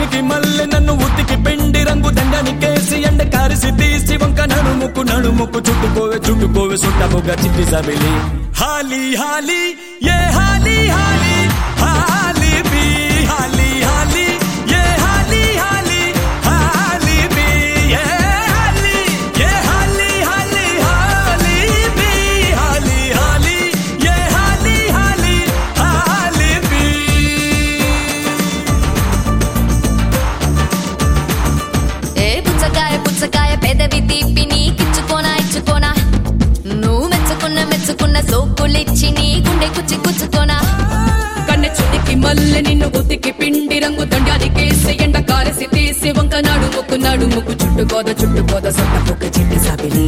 చినికి మల్లె నన్ను ఉతికి పిండి రంగు దండని కేసి ఎండ కారిసి తీసి వంక నడుముకు నడుముకు చుట్టుకోవే చుట్టుకోవే సుట్టముగా చిట్టి సబిలి హాలి హాలి ఏ హాలి హాలి హాలి బి హాలి హాలి ఏ హాలి హాలి హాలి బి ఏ హాలి ఏ హాలి హాలి హాలి బి హాలి హాలి ఏ హాలి హాలి హాలి బి ఏ పుచ్చకాయ పుచ్చకాయ పెదవి తీపి నీకిచ్చుకోనా ఇచ్చుకోనా నువ్వు మెచ్చుకున్న మెచ్చుకున్న సోకులిచ్చి నీ గుండె కుచ్చి కుచ్చుకోనా కన్నె చుడికి మల్లె నిన్ను ఉతికి పిండి రంగు దండానికేసి ఎండ కారసి తీసి వంక నడుముకు నడుముకు చుట్టుకోద చుట్టుకోద సొట్ట పొక్క చిట్టి సబిలి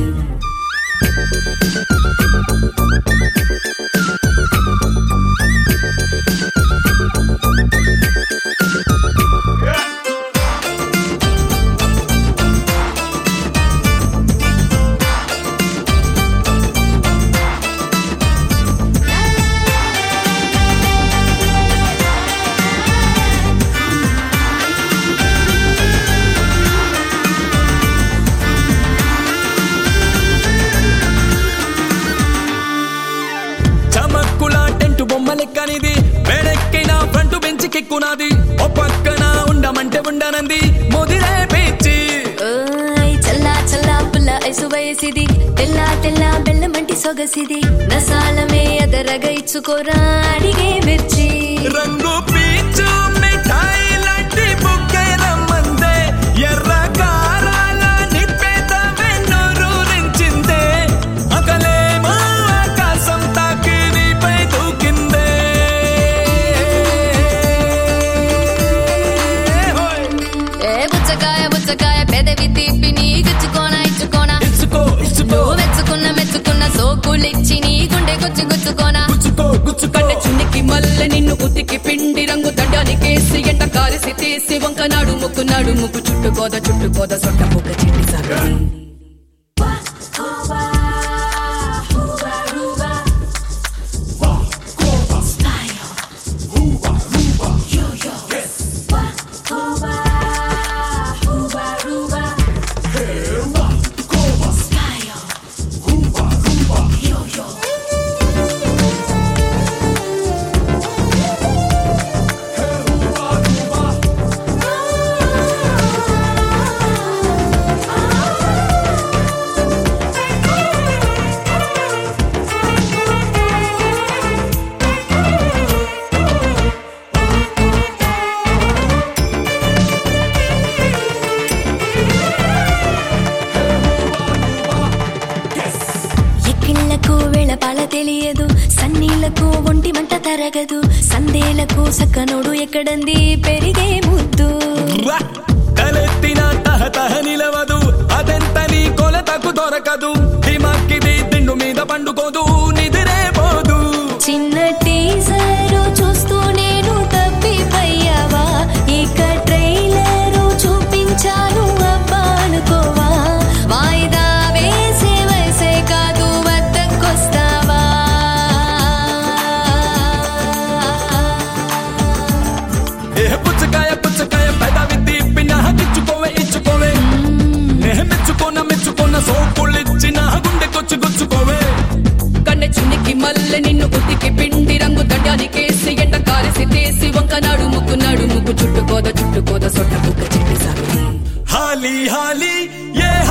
చమక్కుల టెంటు బొమ్మలెక్కనిది వేడెక్కిన ఫ్రంట్ బెంచ్ కెక్కునాది ఓ పక్కన ఉండమంటే ఉండనంది ముదిరే పిచ్చి ఓయ్ చల్లా చల్లా పుల్ల ఐసు వయసిది తెల్లా తెల్లా బెల్లమంటి సొగసిది నసాలమే అదరగ ఇచ్చుకోరా అడిగే మిర్చి రంగు పీచు మిఠాయి లాంటి బుక్కే రమ్మందే ఎర్ర కారాల నిప్పేత వెన్నూరించిందే అకలేమో ఆకాశం తాకి నీపై దూకిందే హోయ్! ఏ పుచ్చకాయ పుచ్చకాయ పెదవి తీపి నీకిచ్చుకోనా ఇచ్చుకోనా ఇచ్చుకో ఇచ్చుకో నువ్వు మెచ్చుకున్న మెచ్చుకున్న సోకులిచ్చి నీ గుండె గుచ్చి గుచ్చుకోనా గుచ్చుకో గుచ్చుకో కన్నె చుడికి మల్లె నిన్ను ఉతికి పిండి రంగు దండానికేసి ఎండ కారసి తీసి వంక నడుముకు నడుముకు చుట్టుకోద చుట్టుకోద సొట్ట పొక్క చిట్టి సబిలి ఎక్కిళ్లకు వేళపాల తెలియదు సన్నీళ్లకు ఒంటి మంట తరగదు సందేలకు సక్కనోడు ఎక్కడంది పెరిగే ముద్దు రా! తలెత్తిన తహతహ నిలవదు అదెంత నీ కొలతకు దొరకదు దిమాక్కిది దిండు మీద పండుకోదు నిదిరే పోదు చిన్న టీజరు చూస్తూ నేను తప్పిపోయావా ఇక ట్రైలరు చూపించాను అబ్బా అనుకోవా వాయిదా వేసే వయసే కాదు వద్దకొస్తావా ఏ పుచ్చకాయ పుచ్చకాయ పెదవి తీపి నాకిచ్చుకోవే ఇచ్చుకోవే నే మెచ్చుకోన మెచ్చుకోన సోకుళ్ళిచ్చి నా గుండెకొచ్చి గుచ్చుకోవే కన్నె చునికి మల్లె నిన్ను ఉతికి పిండి రంగు దండానికేసి ఎండ కారసి తీసి వంక నడుముకు నడుముకు చుట్టుకోద చుట్టుకోద సొట్ట పొక్క చిట్టి సబిలి హాలి హాలి ఏ